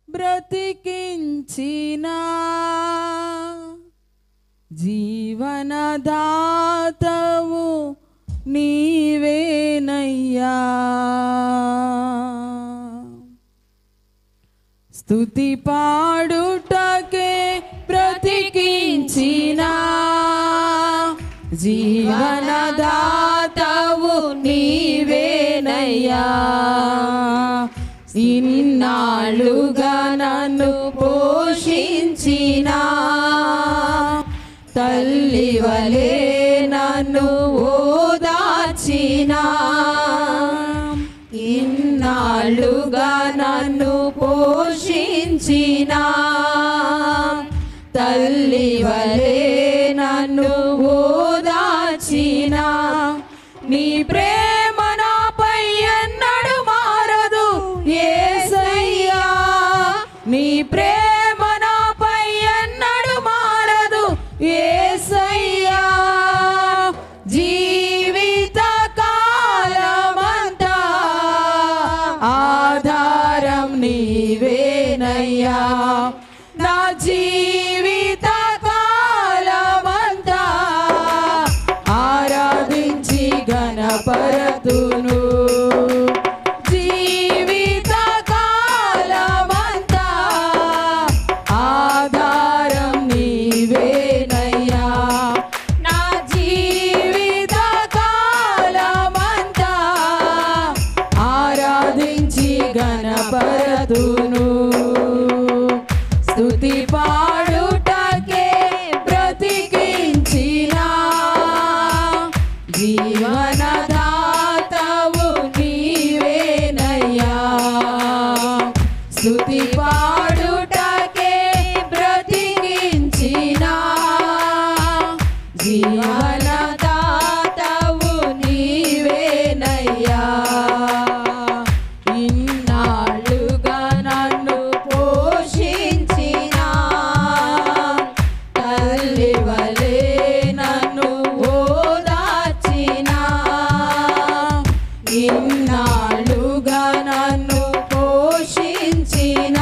బ్రతికించిన జీవనదాతవు నీవేనయ్యా స్తుతి పాడుటకే బ్రతికించిన జీవనదాతవు నీవేనయ్యా ఇన్నాళ్ళుగా నన్ను పోషించిన తల్లి వలే నన్ను ఓదార్చిన ఇన్నాళ్ళుగా నన్ను పోషించిన తల్లి వలే నన్ను ఓదార్చిన నీ ప్రేమ నాపై ఎన్నడు మారదు యేసయ్యా నీ ప్రేమ నాపై ఎన్నడు మారదు యేసయ్యా జీవిత కాలమంతా ఆధారం నీవేనయ్యా నా జీవిత కాలమంతా ఆరాధించి గణపరతును జీవిత కాలమంతా ఆధారం నీవేనయ్యా నా జీవిత కాలమంతా ఆరాధించి గణపరతును స్తుతి పాడుటకే బ్రతికించిన జీవనదాతవు నీవేనయ్యా స్తుతి పాడుటకే బ్రతికించిన జీవనదాతవు నీవేనయ్యా ఇన్నాళ్ళుగా నన్ను పోషించిన తల్లి వలే నన్ను ఓదార్చిన ఇన్నాళ్ళుగా నన్ను పోషించిన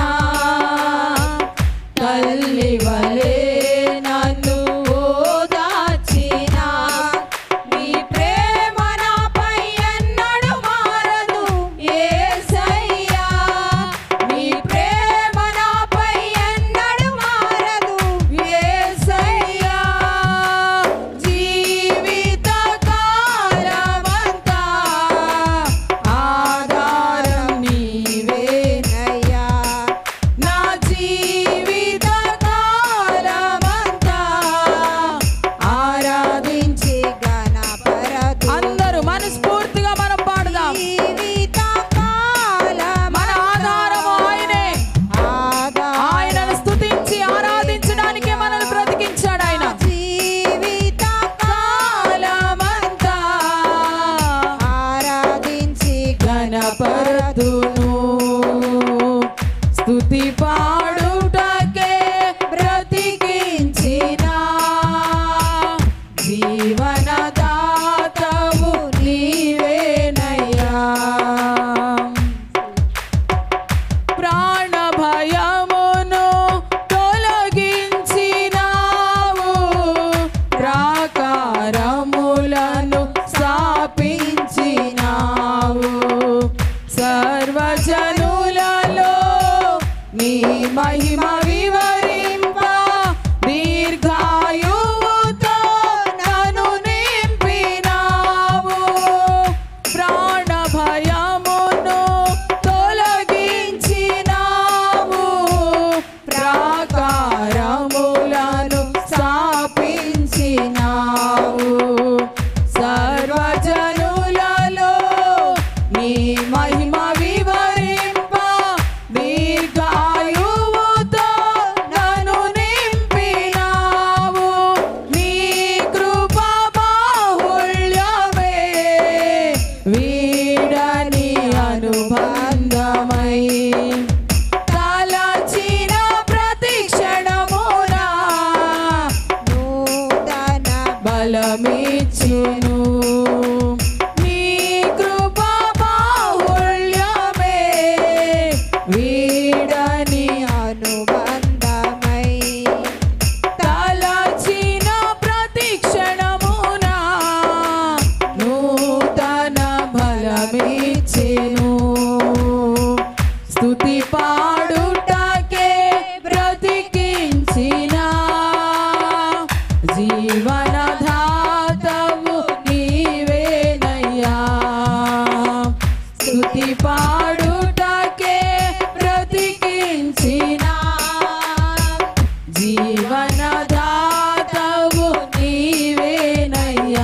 తల్లి వలే నన్ను ఓదార్చిన నీ ప్రేమ నాపై ఎన్నడు మారదు యేసయ్యా నీ ప్రేమ నాపై ఎన్నడు మారదు యేసయ్యా జీవిత కాలమంతా ఆధారం నీవేనయ్యా నా జీవిత కాలమంతా ఆరాధించి గణపరతు అందరూ మనస్ఫూర్తిగా మనం పాడదాం జీవిత కాలమంతా మన ఆధారము ఆయనే ఆయనను స్తుతించి ఆరాధించడానికే మనల్ని బ్రతికించాడు ఆయన జీవిత కాలమంతా ఆరాధించి గణపరతును స్తుతి పాడుటకే బ్రతికించిన జీవనదాతవు నీవేనయ్యా ప్రాణ భయమును తొలగించినావు ప్రాకారములను స్థాపించినావు సర్వజనులలో నీ మహిమ వివరింప దీర్ఘాయువుతో నన్ను నింపినావు ప్రాణ భయమును తొలగించినావు ప్రాకారములను స్థాపించినావు సర్వజనులలో నీ మహిమ వివరింప దీర్ఘాయువుతో జీవమిచ్చెను స్తుతి పాడుటకే బ్రతికించిన జీవనధాతవు నీవేనయ్యా స్తుతి పాడుటకే బ్రతికించిన జీవనదాతవు నీవేనయ్యా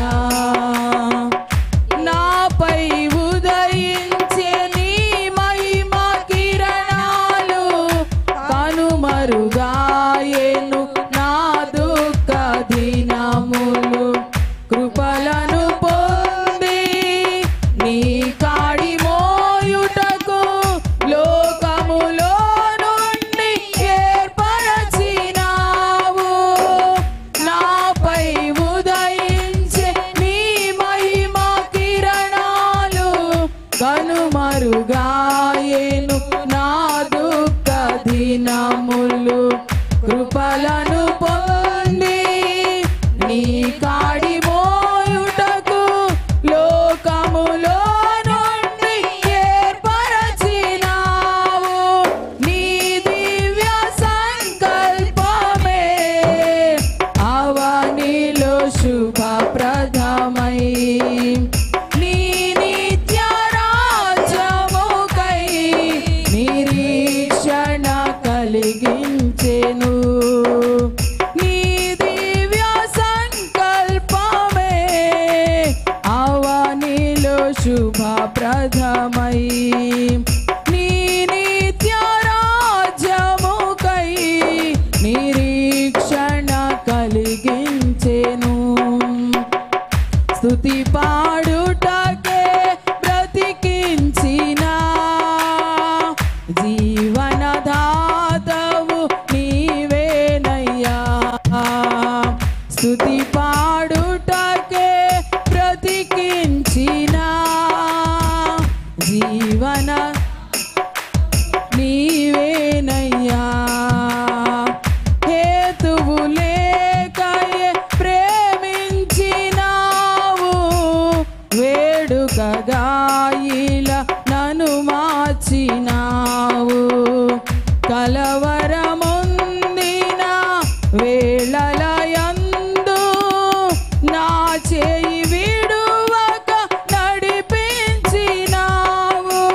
నాపై ఉదయించే నీ మహిమ కిరణాలు కనుమరుగాయేను నా దుఃఖ దినములు కృపలను పొంది నీ కాడి మోయుటకు లోకములో నుండి ఏర్పరచినావు నాపై ఉదయించే నీ మహిమ కిరణాలు కనుమరుగాయేను నా దుఃఖ దినములు కృపలను పొంది నీ కాడి మోయుటకు లోకములో నుండి ఏర్పరచినావు నీ దివ్య సంకల్పమే అవనిలో శుభప్రదమై నీ నిత్య రాజ్యముకై నిరీక్షణ కలిగించెను నీ దివ్య సంకల్పమే అవనిలో శుభప్రదమై నీ నిత్య రాజ్యముకై నిరీక్షణ కలిగించెను స్తుతి పాడుటకే బ్రతికించిన జీవనదాతవు నీవేనయ్యా స్తుతి పాడుటకే బ్రతికించిన జీవన నీవేనయ్యా హేతువు లేకయే ప్రేమించినావు వేడుకగా ఇలా నన్ను మార్చినావు కలవరముందిన వేళలయందు నా చేయి విడువక నడిపించినావు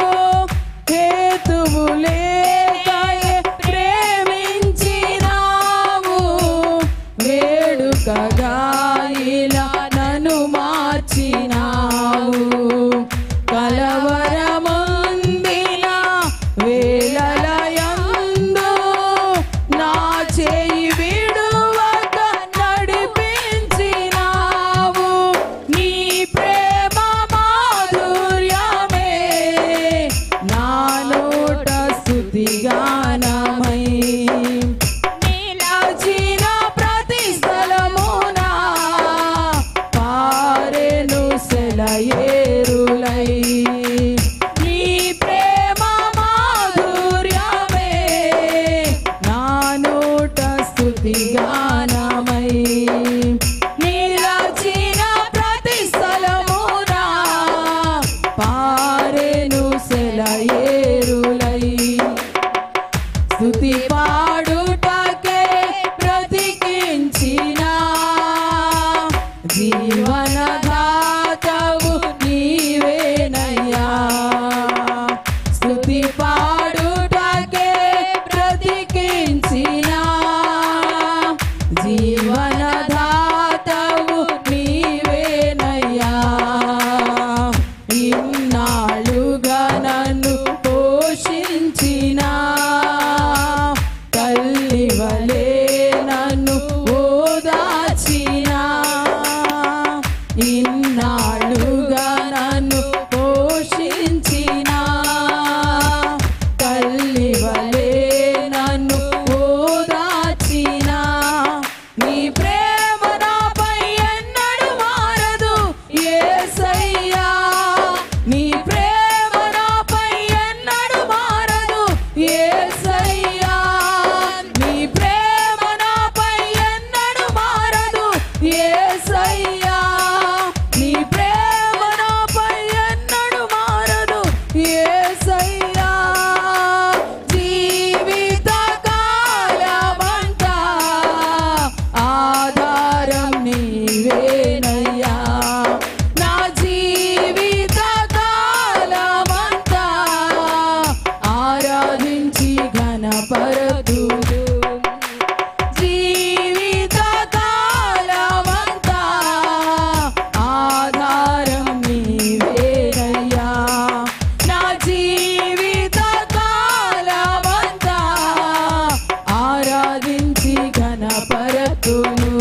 యేసయ్యా జీవిత కాలమంతా ఆధారం నీవేనయ్యా నా జీవిత కాలమంతా ఆరాధించి ఘనపరతుడు జీవిత కాలమంతా ఆధారం నీవేనయ్యా నా జీవిత కాలమంతా ఆరాధించి ఘనపరతును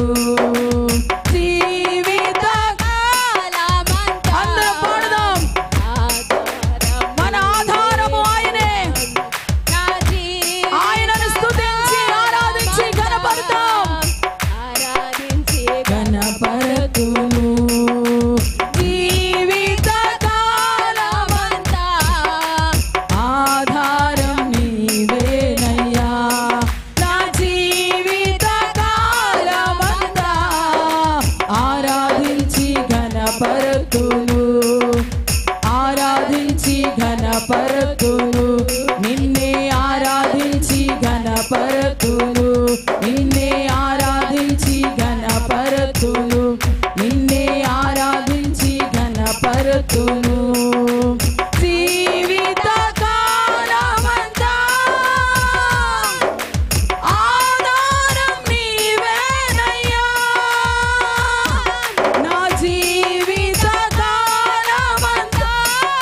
జీవిత అందరం పాడదాం మన ఆధారము ఆయనే ఆయనను స్తుతించి ఆరాధించి ఘనపడతాం ఘనపరతును జీవిత కాలమంతా ఆధారం నీవేనయ్యా నా జీవిత కాలమంతా ఆరాధించి ఘనపరతును ఆరాధించి ఘనపరతును నిన్నే ఆరాధించి ఘనపరతును నిన్నే ఆరాధించి ఘనపరతును నిన్నే ఆరాధించి ఘనపరతును జీవిత కాలమంతా ఆధారం నీవేనయ్యా నా జీవిత కాలమంతా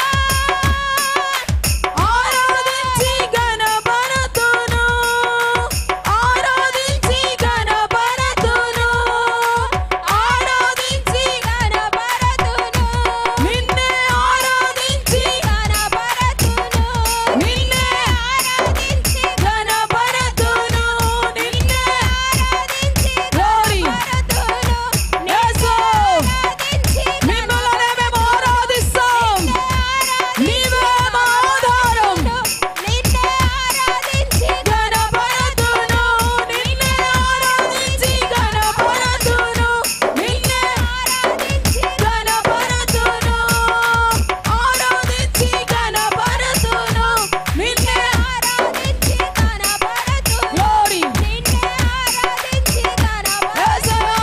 ఆరాధించి ఘనపరతును ఆరాధించి ఘనపరతును ఆరాధించి ఘనపరతును నిన్నే ఆరాధించి ఘనపరతును నిన్నే ఆరాధించి ఘనపరతును నిన్నే ఆరాధించి గ్లోరీ యేసు మిమ్మల్ని మేము ఆరాధిస్తాం నీవే మా ఆధారం ఘనపరతును నిన్నే ఆరాధించి ఘనపరతును నిన్నే ఆరాధించి ఘనపరతును ఆరాధించి ఘనపరతును నిన్నే ఆరాధించి ఘనపరతును గ్లోరీ నిన్నే ఆరాధించి ఘనపరతును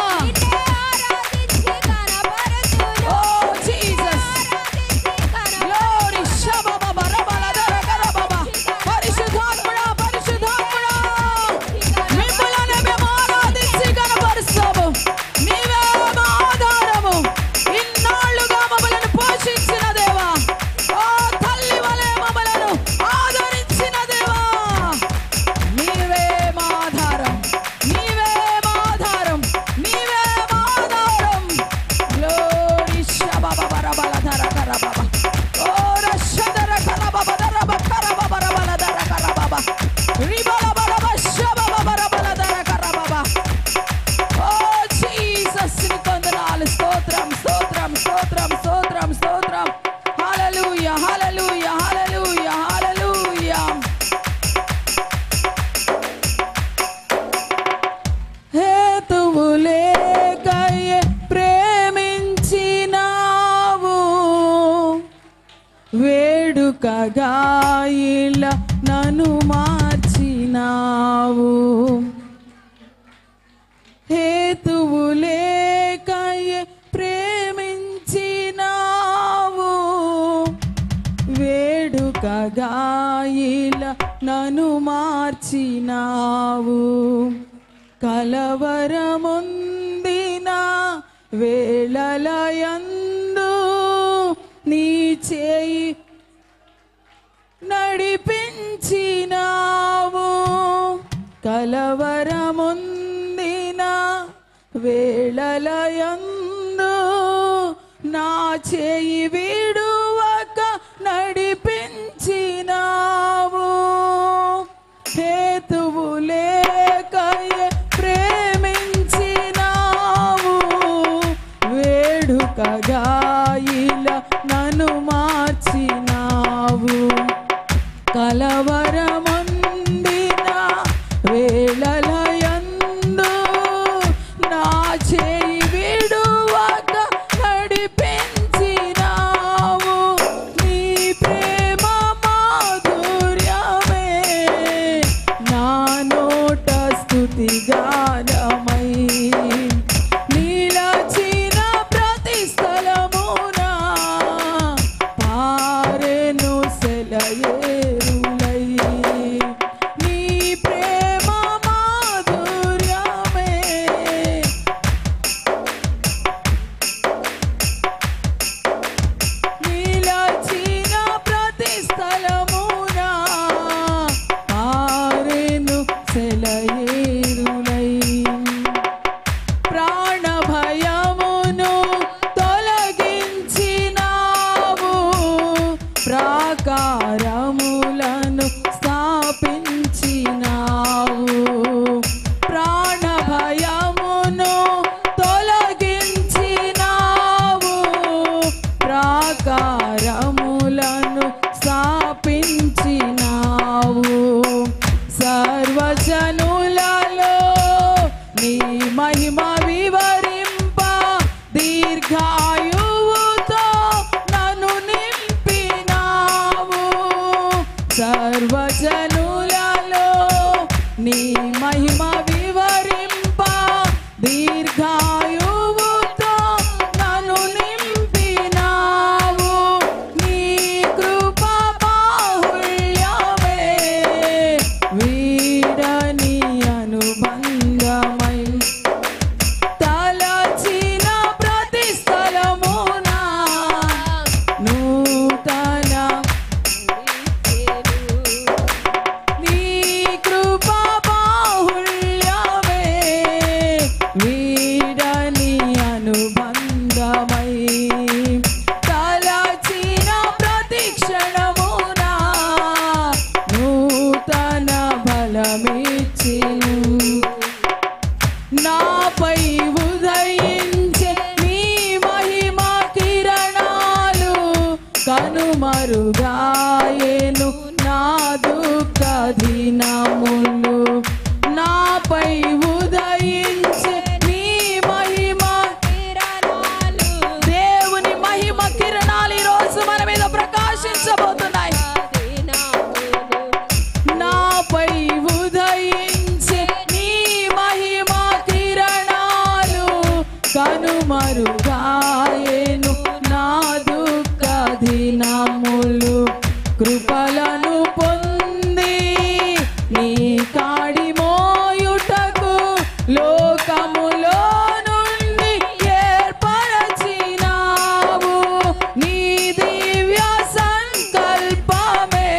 ఓ జీసస్ గ్లోరీ శబబబ రబలదర గరబబ పరిశుద్ధాత్ముడా పరిశుద్ధాత్ముడా మిమ్మల్ని మేము ఆరాధించి కనపరుస్తాము నీవే మా ఆధారము ఇన్నాళ్ళుగా మమ్మల్ని పోషించిన దేవా ఓ తల్లి వలె మమ్మలను ఆదరించిన దేవా నీవే మా ఆధారం నీవే మా ఆధారం నీవే మా ఆధారం గ్లోరీ శబబబ రబలదర గరబబ ఓ రషదర కరబబ దరబ కరబబ రబలదర కరబబ రిబలబరబ శబబబ రబలదర కరబబ ఓ జీసస్ ని కొందనాలు స్తోత్రం స్తోత్రం స్తోత్రం స్తోత్రం స్తోత్రం హల్లెలూయా హల్లెలూయా హల్లెలూయా హల్లెలూయా హేతువు లేకయే ప్రేమించినావు వేడుకగా ఇలా నన్ను మార్చినావు హేతువు లేకయే ప్రేమించినావు వేడుకగా ఇలా నన్ను మార్చినావు కలవరముందిన వేళలయందు నీ చేయి నడిపించినావు కలవరముందిన వేళలయందు నా చేయి విడువక నడిపించినావు హేతువు లేకయే ప్రేమించినావు వేడుకగా ఇలా నన్ను మార్చినావు కలవరమందిన వేళలయందు నా చేయి విడువక నడిపించినావు నీ ప్రేమ ప్రాకారములను స్థాపించినావు ప్రాణ భయమును తొలగించినావు ప్రాకారములను స్థాపించినావు సర్వజనులలో నీ మహిమ వివరింప దీర్ఘాయువుతో నన్ను నింపినావు సర్వజనులలో నీ మహిమ వివరింప దీర్ఘాయువుతో నన్ను నింపినావు నీ కృప బాహుళ్యమే వీడని అనుబంధమై తలచిన ప్రతి స్థలమున నూతన నీ కృప బాహుళ్యమే వీడని అనుబంధమై తలచిన ప్రతి క్షణమున నూతన బలమిచ్చిను నాపై ఉదయించే నీ మహిమ కిరణాలు కనుమరుగాయేను నా దుఃఖ దినములు నాపై ఉదయించే నీ మహిమ కిరణాలు దేవుని మహిమ కిరణాలు ఈ రోజు మన మీద ప్రకాశించబోతున్నాయి నాపై ఉదయించే నీ మహిమ కిరణాలు కనుమరుగాయేను నా దుఃఖ దినములు కృపలను పొంది నీ కాడి మోయుటకు లోకములో నుండి ఏర్పరచినావు నీ దివ్య సంకల్పమే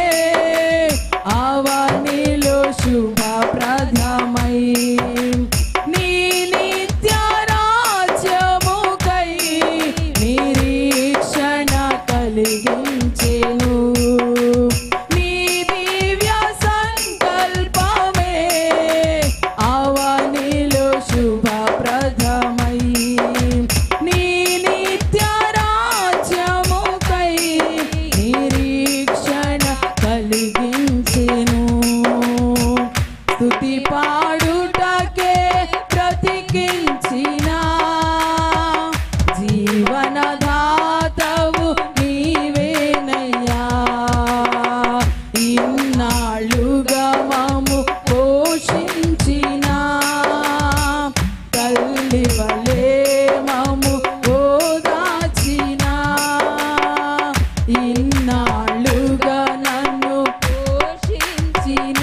అవనిలో శుభప్రదమై నీ నిత్య రాజ్యముకై నిరీక్షణ కలిగించెను నీ దివ్య సంకల్పమే అవనిలో శుభప్రదమై నీ నిత్య రాజ్యముకై నిరీక్షణ కలిగించెను స్తుతి పాడుటకే బ్రతికించిన జీవనదాతవు నీవేనయ్యా ఇన్నాళ్ళుగా మము పోషించిన తల్లి వలే మము ఓదాచిన ఇన్నాళ్ళుగా నన్ను పోషించిన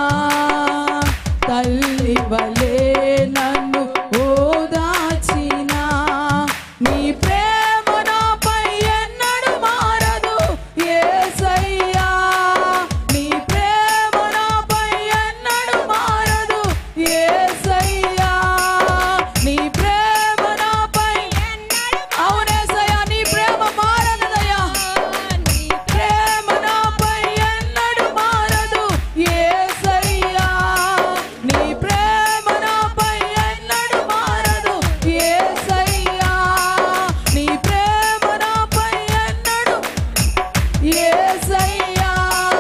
తల్లి వలే నన్ను ఓదాచిన నీ ప్రేమ నాపై ఎన్నడు మారదు యేసయ్యా నీ ప్రేమ నాపై ఎన్నడు మారదు యేసయ్యా నీ ప్రేమ నాపై అవునేసయ్యా నీ ప్రేమ మారదయ్యా నీ ప్రేమ నాపై ఎన్నడు మారదు యేసయ్యా నీ ప్రేమ నాపై ఎన్నడు మారదు యేసయ్యా నీ ప్రేమ నాపై ఎన్నడు యేసయ్యా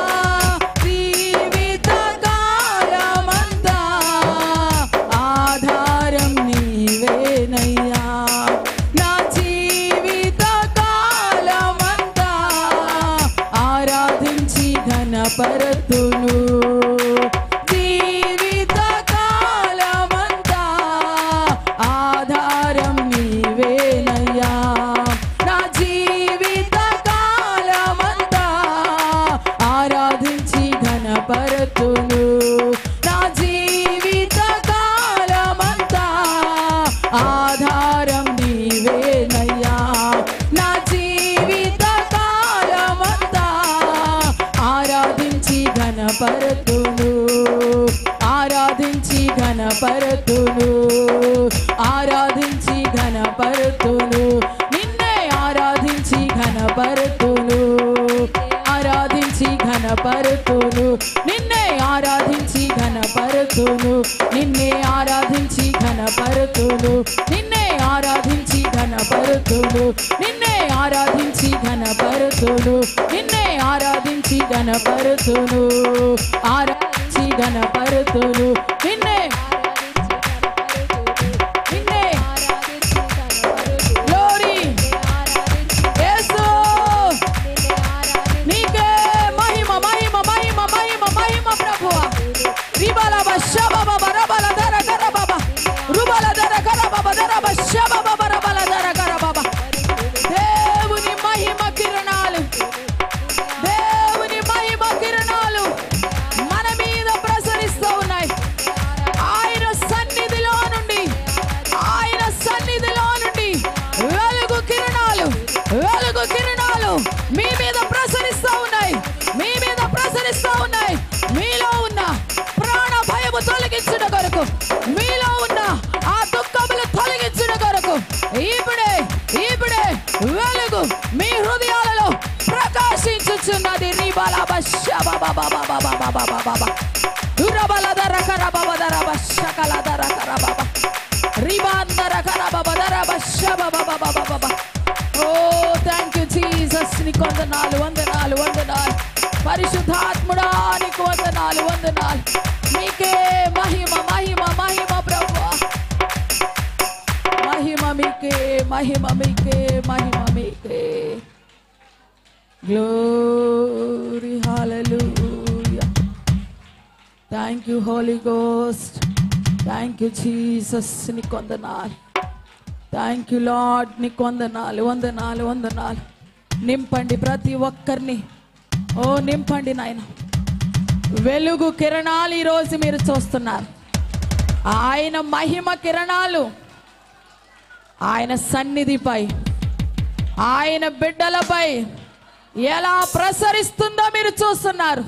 జీవిత కాలమంతా ఆధారం నీవేనయ్యా నా జీవిత కాలమంతా ఆరాధించి ఘనపరతును జీవిత కాలమంతా ఆధారం నీవేనయ్యా నా జీవిత కాలమంతా ఆరాధించి ఘనపరతును నా జీవిత కాలమంతా ఆధారం నీవేనయ్యా నా జీవిత కాలమంతా ఆరాధించి ఘనపరతును ఆరాధించి ఘనపరతును ఆరాధించి ఘనపరతును నిన్నే ఆరాధించి ఘనపరతును ఆరాధించి ఆరాధించి ఘనపరుతును నిన్నే ఆరాధించి ఘనపరుతును నిన్నే ఆరాధించి ఘనపరుతును నిన్నే ఆరాధించి ఘనపరుతును నిన్నే ఆరాధించి ఘనపరుతును నిన్నే ఆరాధించి ఘనపరుతును ఆరాధించి ఘనపరుతును నిన్నే నిన్నే గ్లోరీ యేసు నీకే మహిమ మహిమ మహిమ మహిమ మహిమ ప్రభువా రిబల బషబ బబ రబల దర కర బబ రుబల దర కర బబ దర బషబ బబ రబల దర కర బబ దేవుని మహిమ కిరణాలు దేవుని మహిమ కిరణాలు మన మీద ప్రసరిస్తూ ఉన్నాయి ఆయన సన్నిధిలో నుండి ఆయన సన్నిధిలో నుండి వెలుగు కిరణాలు వెలుగు కిరణాలు మీ మీద ప్రసరిస్తూ ఉన్నాయి మీ మీద ప్రసరిస్తూ ఉన్నాయి మీలో ఉన్న ప్రాణ భయము తొలగించిన కొరకు మీలో ఉన్న ఆ దుఃఖములు తొలగించిన కొరకు ఇప్పుడే ఇప్పుడే వెలుగు మీ హృదయాలలో ప్రకాశించుచున్నది రీబాల దురబలదర కరబదర బషకలదర కరబబ రిబాందర కరబదర బషబబబబబబ ఓ థ్యాంక్ యూ జీసస్ నీకు వందనాలు వందనాలు వందనాలు పరిశుద్ధాత్ముడా నీకు వందనాలు వందనాలు మీకే మహిమ మహిమ మహిమ ప్రభు మహిమ మీకే మహిమ మీకే మహిమ మీకే glory hallelujah thank you holy ghost thank you Jesus నీకు వందనాలు థ్యాంక్ యూ లార్డ్ నీకు వందనాలు వందనాలు వందనాలు నింపండి ప్రతి ఒక్కరిని ఓ నింపండి నాయన వెలుగు కిరణాలు ఈరోజు మీరు చూస్తున్నారు ఆయన మహిమ కిరణాలు ఆయన సన్నిధిపై ఆయన బిడ్డలపై ఎలా ప్రసరిస్తుందో మీరు చూస్తున్నారు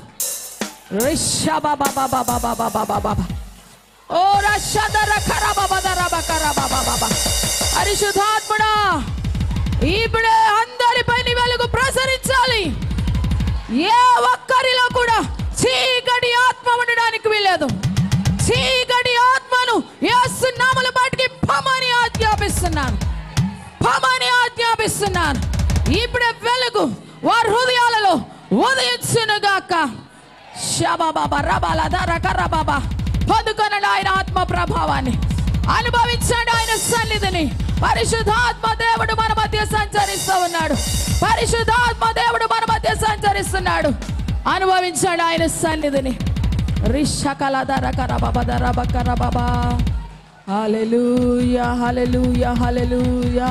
రిషబబబబబబబబబబబ. ఓ రషదర కరబబదరబకరబబబబ. పరిశుద్ధాత్ముడా ఇప్పుడే అందరిపై నీ వెలుగు ప్రసరించాలి ఏ ఒక్కరిలో కూడా చీకటి ఆత్మ ఉండడానికి వీలేదు చీకటి ఆత్మను యేసు నామల బయటికి పమని ఆజ్ఞాపిస్తున్నాను పమని ఆజ్ఞాపిస్తున్నాను ఇప్పుడే వెలుగు వారి హృదయాలలో ఉదయించునుగాక శబబబ రబల ధర కర్రబబ పొందుకొనండి ఆయన ఆత్మ ప్రభావాన్ని అనుభవించండి ఆయన సన్నిధిని పరిశుద్ధాత్మ దేవుడు మన మధ్య సంచరిస్తూ ఉన్నాడు పరిశుద్ధాత్మ దేవుడు మన మధ్య సంచరిస్తున్నాడు అనుభవించండి ఆయన సన్నిధిని రిషకల ధర కరబబ ధర బకరబబ హల్లెలూయా హల్లెలూయా హల్లెలూయా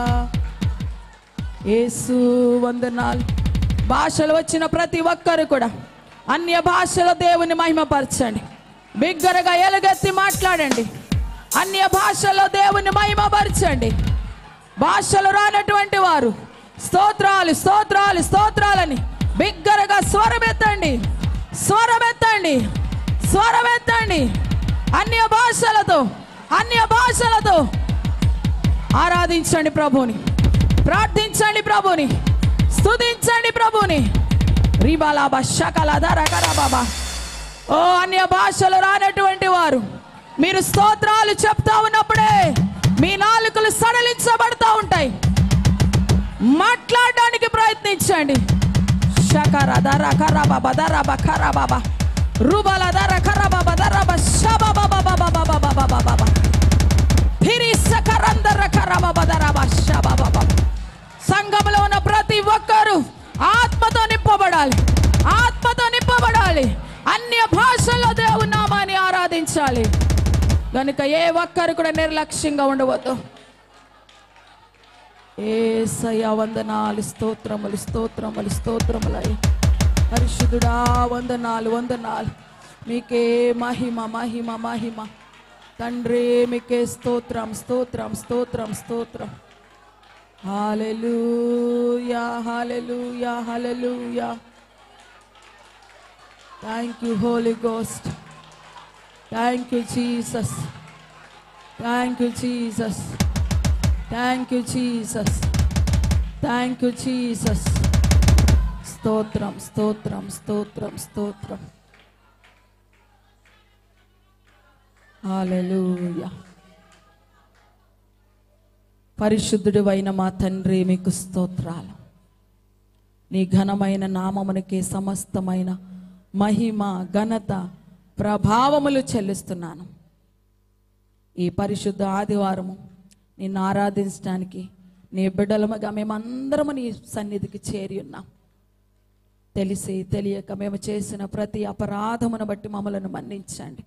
యేసు వందనాలు భాషలు వచ్చిన ప్రతి ఒక్కరు కూడా అన్య భాషల దేవుని మహిమపరచండి బిగ్గరగా ఎలుగెత్తి మాట్లాడండి అన్య భాషలో దేవుని మహిమపరచండి భాషలు రానటువంటి వారు స్తోత్రాలు స్తోత్రాలు స్తోత్రాలని బిగ్గరగా స్వరమెత్తండి స్వరమెత్తండి స్వరమెత్తండి అన్య భాషలతో అన్య భాషలతో ఆరాధించండి ప్రభుని ప్రార్థించండి ప్రభుని స్తుతించండి ప్రభుని రిబాలాబా శకలధర కరబాబా ఓ అన్య భాషలు రానటువంటి వారు మీరు స్తోత్రాలు చెప్తా ఉన్నప్పుడే మీ నాలుకలు సడలించబడతా ఉంటాయి మాట్లాడడానికి ప్రయత్నించండి శకర ధర కరబాబా ధరబ కరబాబా రుబల ధర కరబాబ ధరబ శబబాబాబాబాబాబాబాబాబా సంఘంలో ఉన్న ప్రతి ఒక్కరూ ఆత్మతో నింపబడాలి ఆత్మతో నింపబడాలి అన్య భాషల్లో దేవుని నామాన్ని ఆరాధించాలి కనుక ఏ ఒక్కరు కూడా నిర్లక్ష్యంగా ఉండవద్దు ఏసయ్య వందనాలు స్తోత్రములు స్తోత్రములు స్తోత్రములయ్య పరిశుద్ధుడా వందనాలు వందనాలు మీకే మహిమ మహిమ మహిమ తండ్రి మీకే స్తోత్రం స్తోత్రం స్తోత్రం స్తోత్రం hallelujah hallelujah hallelujah thank you holy ghost thank you Jesus thank you Jesus thank you Jesus thank you Jesus స్తోత్రం స్తోత్రం స్తోత్రం స్తోత్రం హల్లెలూయా పరిశుద్ధుడు అయిన మా తండ్రి మీకు స్తోత్రాలు నీ ఘనమైన నామమునికి సమస్తమైన మహిమ ఘనత ప్రభావములు చెల్లిస్తున్నాను ఈ పరిశుద్ధ ఆదివారము నిన్ను ఆరాధించడానికి నీ బిడ్డలముగా మేమందరము నీ సన్నిధికి చేరి ఉన్నాం తెలిసి తెలియక మేము చేసిన ప్రతి అపరాధమును బట్టి మమ్మలను మన్నించండి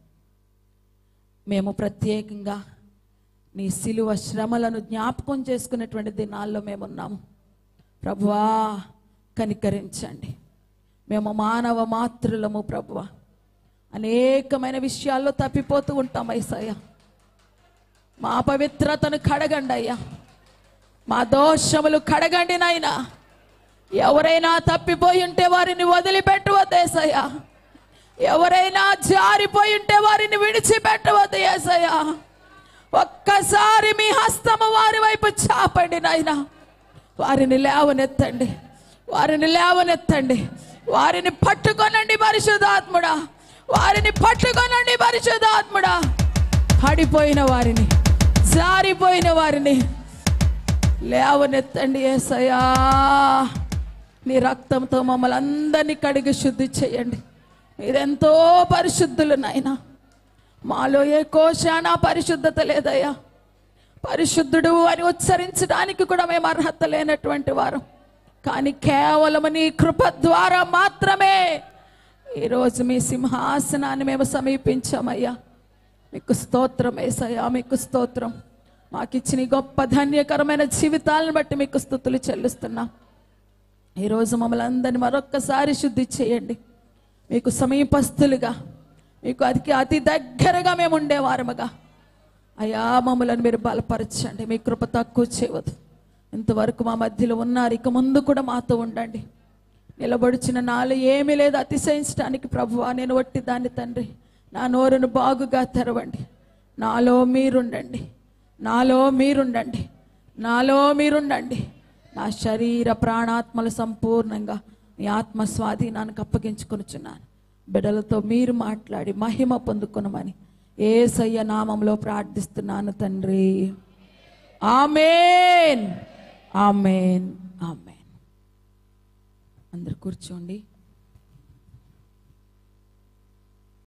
మేము ప్రత్యేకంగా నీ సిలువ శ్రమలను జ్ఞాపకం చేసుకునేటువంటి దినాల్లో మేమున్నాము ప్రభువా కనికరించండి మేము మానవ మాతృలము ప్రభువా అనేకమైన విషయాల్లో తప్పిపోతూ ఉంటాం ఐసయ్య మా పవిత్రతను కడగండి అయ్యా మా దోషములు కడగండి నాయనా ఎవరైనా తప్పిపోయి ఉంటే వారిని వదిలిపెట్టవద్దేసయ్యా ఎవరైనా జారిపోయి ఉంటే వారిని విడిచిపెట్టవద్దు ఏసయ్యా ఒక్కసారి మీ హస్తము వారి వైపు చాపండి నాయన వారిని లేవనెత్తండి వారిని లేవనెత్తండి వారిని పట్టుకొనండి పరిశుద్ధాత్ముడా వారిని పట్టుకొనండి పరిశుద్ధాత్ముడా పడిపోయిన వారిని జారిపోయిన వారిని లేవనెత్తండి ఏసయ్యా నీ రక్తంతో మమ్మల్ని అందరినీ కడిగి శుద్ధి చేయండి మీరెంతో పరిశుద్ధులు నాయనా మాలో ఏ కోశానా పరిశుద్ధత లేదయ్యా పరిశుద్ధుడు అని ఉచ్చరించడానికి కూడా మేము అర్హత లేనటువంటి వారు కానీ కేవలం నీ కృప ద్వారా మాత్రమే ఈరోజు మీ సింహాసనాన్ని మేము సమీపించామయ్యా మీకు స్తోత్రం ఏసయ్యా మీకు స్తోత్రం మాకు ఇచ్చిన ఈ గొప్ప ధన్యకరమైన జీవితాలను బట్టి మీకు స్థుతులు చెల్లిస్తున్నాం ఈరోజు మమ్మల్ని అందరినీ మరొక్కసారి శుద్ధి చేయండి మీకు సమీపస్తులుగా మీకు అతికి అతి దగ్గరగా మేము ఉండేవారముగా అయా మమ్మలను మీరు బలపరచండి మీ కృప తక్కువ చేయవద్దు ఇంతవరకు మా మధ్యలో ఉన్నారు ఇక ముందు కూడా మాతో ఉండండి నిలబడుచిన నాలో ఏమీ లేదు అతిశయించడానికి ప్రభువా నేను వట్టి దాన్ని తండ్రి నా నోరును బాగుగా తెరవండి నాలో మీరుండండి నాలో మీరుండండి నాలో మీరుండండి నా శరీర ప్రాణాత్మలు సంపూర్ణంగా మీ ఆత్మ స్వాధీనానికి అప్పగించుకొనుచున్నాను బిడలతో మీరు మాట్లాడి మహిమ పొందుకునమని ఏసయ్య నామంలో ప్రార్థిస్తున్నాను తండ్రి ఆమెన్ ఆమెన్ ఆమెన్ అందరు కూర్చోండి